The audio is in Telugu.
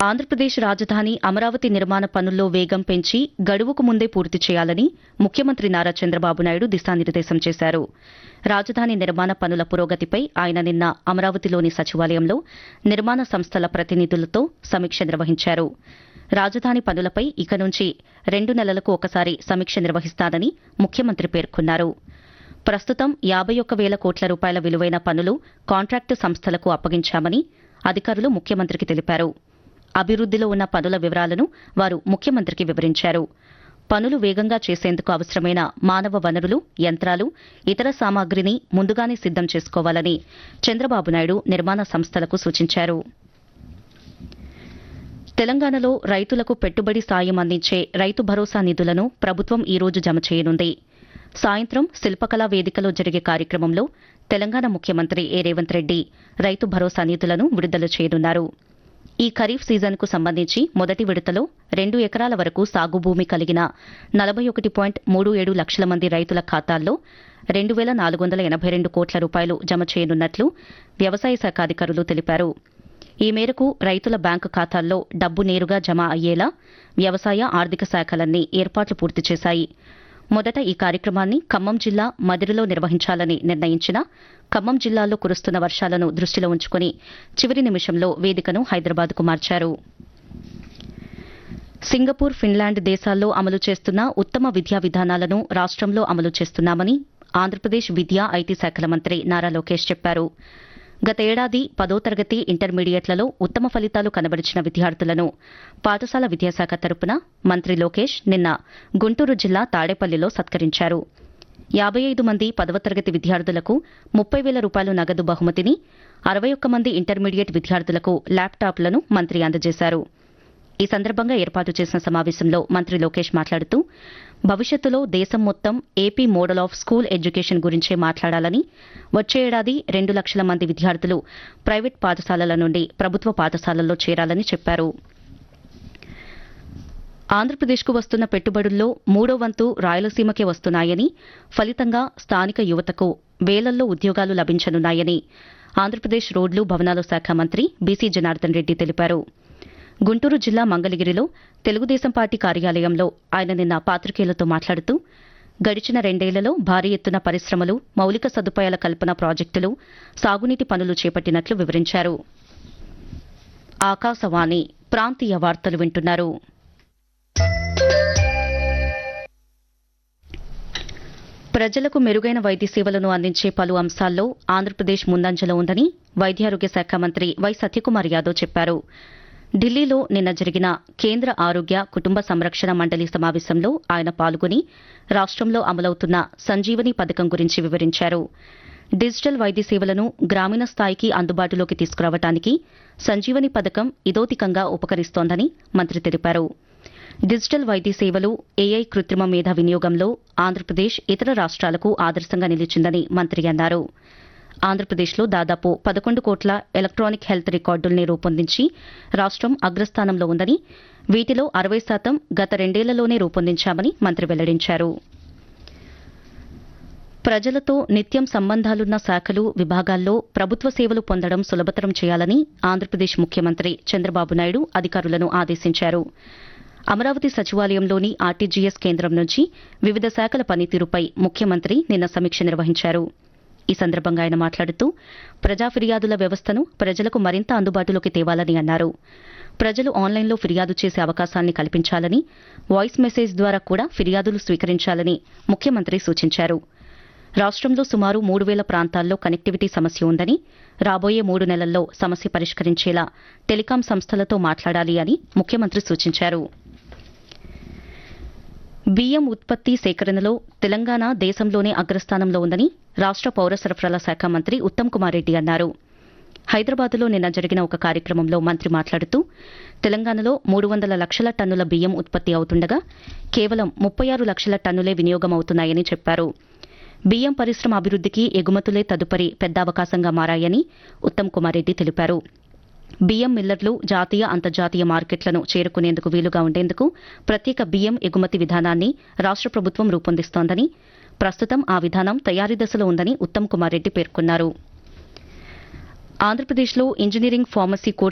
ఆంధ్రప్రదేశ్ రాజధాని అమరావతి నిర్మాణ పనుల్లో వేగం పెంచి గడువుకు ముందే పూర్తి చేయాలని ముఖ్యమంత్రి నారా చంద్రబాబు నాయుడు దిశానిర్దేశం చేశారు రాజధాని నిర్మాణ పనుల పురోగతిపై ఆయన నిన్న అమరావతిలోని సచివాలయంలో నిర్మాణ సంస్థల ప్రతినిధులతో సమీక్ష నిర్వహించారు రాజధాని పనులపై ఇక నుంచి రెండు నెలలకు ఒకసారి సమీక్ష నిర్వహిస్తానని ముఖ్యమంత్రి పేర్కొన్నారు ప్రస్తుతం యాబై ఒక్క వేల కోట్ల రూపాయల విలువైన పనులు కాంట్రాక్టు సంస్థలకు అప్పగించామని అధికారులు ముఖ్యమంత్రికి తెలిపారు అభివృద్దిలో ఉన్న పనుల వివరాలను వారు ముఖ్యమంత్రికి వివరించారు పనులు వేగంగా చేసేందుకు అవసరమైన మానవ వనరులు యంత్రాలు ఇతర సామాగ్రిని ముందుగానే సిద్దం చేసుకోవాలని చంద్రబాబు నాయుడు నిర్మాణ సంస్థలకు సూచించారు తెలంగాణలో రైతులకు పెట్టుబడి సాయం అందించే రైతు భరోసా నిధులను ప్రభుత్వం ఈ రోజు జమ చేయనుంది సాయంత్రం శిల్పకళా వేదికలో జరిగే కార్యక్రమంలో తెలంగాణ ముఖ్యమంత్రి ఏ రేవంత్ రెడ్డి రైతు భరోసా నిధులను విడుదల చేయనున్నారు ఈ ఖరీఫ్ సీజన్కు సంబంధించి మొదటి విడతలో రెండు ఎకరాల వరకు సాగు భూమి కలిగిన నలభై ఒకటి పాయింట్ మూడు ఏడు లక్షల మంది రైతుల ఖాతాల్లో రెండు వేల నాలుగు వందల ఎనభై రెండు కోట్ల రూపాయలు జమ చేయనున్నట్లు వ్యవసాయ శాఖ అధికారులు తెలిపారు ఈ మేరకు రైతుల బ్యాంకు ఖాతాల్లో డబ్బు నేరుగా జమ అయ్యేలా వ్యవసాయ ఆర్థిక శాఖలన్నీ ఏర్పాట్లు పూర్తి చేశాయి మొదట ఈ కార్యక్రమాన్ని ఖమ్మం జిల్లా మదిరిలో నిర్వహించాలని నిర్ణయించిన ఖమ్మం జిల్లాలో కురుస్తున్న వర్షాలను దృష్టిలో ఉంచుకుని చివరి నిమిషంలో వేదికను హైదరాబాద్కు మార్చారు సింగపూర్ ఫిన్లాండ్ దేశాల్లో అమలు చేస్తున్న ఉత్తమ విద్యా విధానాలను రాష్ట్రంలో అమలు చేస్తున్నామని ఆంధ్రప్రదేశ్ విద్యా ఐటీ శాఖల మంత్రి నారా లోకేష్ చెప్పారు గత ఏడాది పదో తరగతి ఇంటర్మీడియట్లలో ఉత్తమ ఫలితాలు కనబరిచిన విద్యార్థులను పాఠశాల విద్యాశాఖ తరపున మంత్రి లోకేష్ నిన్న గుంటూరు జిల్లా తాడేపల్లిలో సత్కరించారు యాబై ఐదు మంది పదవ తరగతి విద్యార్థులకు ముప్పై వేల రూపాయలు నగదు బహుమతిని అరవై ఒక్క మంది ఇంటర్మీడియట్ విద్యార్థులకు ల్యాప్టాప్లను మంత్రి అందజేశారు ఈ సందర్భంగా ఏర్పాటు చేసిన సమావేశంలో మంత్రి లోకేష్ మాట్లాడుతూ భవిష్యత్తులో దేశం మొత్తం AP model of school education గురించే మాట్లాడాలని వచ్చే ఏడాది రెండు లక్షల మంది విద్యార్థులు ప్రైవేట్ పాఠశాలల నుండి ప్రభుత్వ పాఠశాలల్లో చేరాలని చెప్పారు ఆంధ్రప్రదేశ్కు వస్తున్న పెట్టుబడుల్లో మూడో వంతు రాయలసీమకే వస్తున్నాయని ఫలితంగా స్థానిక యువతకు వేలల్లో ఉద్యోగాలు లభించనున్నాయని ఆంధ్రప్రదేశ్ రోడ్లు భవనాల శాఖ మంత్రి బీసీ జనార్దన్ రెడ్డి తెలిపారు గుంటూరు జిల్లా మంగళగిరిలో తెలుగుదేశం పార్టీ కార్యాలయంలో ఆయన నిన్న పాత్రికేయులతో మాట్లాడుతూ గడిచిన రెండేళ్లలో భారీ ఎత్తున పరిశ్రమలు మౌలిక సదుపాయాల కల్పన ప్రాజెక్టులు సాగునీటి పనులు చేపట్టినట్లు వివరించారు ఆకాశవాణి ప్రాంతీయ వార్తలు వింటున్నారు ప్రజలకు మెరుగైన వైద్య సేవలను అందించే పలు అంశాల్లో ఆంధ్రప్రదేశ్ ముందంజలో ఉందని వైద్యారోగ్య శాఖ మంత్రి వై సత్యకుమార్ యాదవ్ చెప్పారు ఢిల్లీలో నిన్న జరిగిన కేంద్ర ఆరోగ్య కుటుంబ సంరక్షణ మండలి సమావేశంలో ఆయన పాల్గొని రాష్ట్రంలో అమలవుతున్న సంజీవని పథకం గురించి వివరించారు డిజిటల్ వైద్య సేవలను గ్రామీణ స్థాయికి అందుబాటులోకి తీసుకురావడానికి సంజీవని పథకం ఇదోతికంగా ఉపకరిస్తోందని మంత్రి తెలిపారు డిజిటల్ వైద్య సేవలు ఏఐ కృత్రిమ మేధ వినియోగంలో ఆంధ్రప్రదేశ్ ఇతర రాష్ట్రాలకు ఆదర్శంగా నిలిచిందని మంత్రి అన్నారు ఆంధ్రప్రదేశ్లో దాదాపు పదకొండు కోట్ల ఎలక్ట్రానిక్ హెల్త్ రికార్డుల్ని రూపొందించి రాష్ట్రం అగ్రస్థానంలో ఉందని వీటిలో అరవై శాతం గత రెండేళ్లలోనే రూపొందించామని మంత్రి వెల్లడించారు ప్రజలతో నిత్యం సంబంధాలున్న శాఖలు విభాగాల్లో ప్రభుత్వ సేవలు పొందడం సులభతరం చేయాలని ఆంధ్రప్రదేశ్ ముఖ్యమంత్రి చంద్రబాబు నాయుడు అధికారులను ఆదేశించారు అమరావతి సచివాలయంలోని ఆర్టీజీఎస్ కేంద్రం నుంచి వివిధ శాఖల పనితీరుపై ముఖ్యమంత్రి నిన్న సమీక్ష నిర్వహించారు ఈ సందర్భంగా ఆయన మాట్లాడుతూ ప్రజా ఫిర్యాదుల వ్యవస్థను ప్రజలకు మరింత అందుబాటులోకి తేవాలని అన్నారు ప్రజలు ఆన్లైన్లో ఫిర్యాదు చేసే అవకాశాన్ని కల్పించాలని వాయిస్ మెసేజ్ ద్వారా కూడా ఫిర్యాదులు స్వీకరించాలని ముఖ్యమంత్రి సూచించారు రాష్ట్రంలో సుమారు మూడు వేల ప్రాంతాల్లో కనెక్టివిటీ సమస్య ఉందని రాబోయే మూడు నెలల్లో సమస్య పరిష్కరించేలా టెలికాం సంస్థలతో మాట్లాడాలి అని ముఖ్యమంత్రి సూచించారు బియ్యం ఉత్పత్తి సేకరణలో తెలంగాణ దేశంలోనే అగ్రస్థానంలో ఉందని రాష్ట్ర పౌర సరఫరాల శాఖ మంత్రి ఉత్తమ్ కుమార్ రెడ్డి అన్నారు హైదరాబాద్లో నిన్న జరిగిన ఒక కార్యక్రమంలో మంత్రి మాట్లాడుతూ తెలంగాణలో మూడు వందల లక్షల టన్నుల బియ్యం ఉత్పత్తి అవుతుండగా కేవలం ముప్పై ఆరు లక్షల టన్నులే వినియోగం అవుతున్నాయని చెప్పారు బియ్యం పరిశ్రమ అభివృద్దికి ఎగుమతులే తదుపరి పెద్ద అవకాశంగా మారాయని ఉత్తమ్ కుమార్ రెడ్డి తెలిపారు బియ్యం మిల్లర్లు జాతీయ అంతర్జాతీయ మార్కెట్లను చేరుకునేందుకు వీలుగా ఉండేందుకు ప్రత్యేక బియ్యం ఎగుమతి విధానాన్ని రాష్ట్ర ప్రభుత్వం రూపొందిస్తోందని ప్రస్తుతం ఆ విధానం తయారీ దశలో ఉందని ఉత్తమ్ కుమార్ రెడ్డి పేర్కొన్నారు ఆంధ్రప్రదేశ్లో ఇంజనీరింగ్ ఫార్మసీ కోర్సు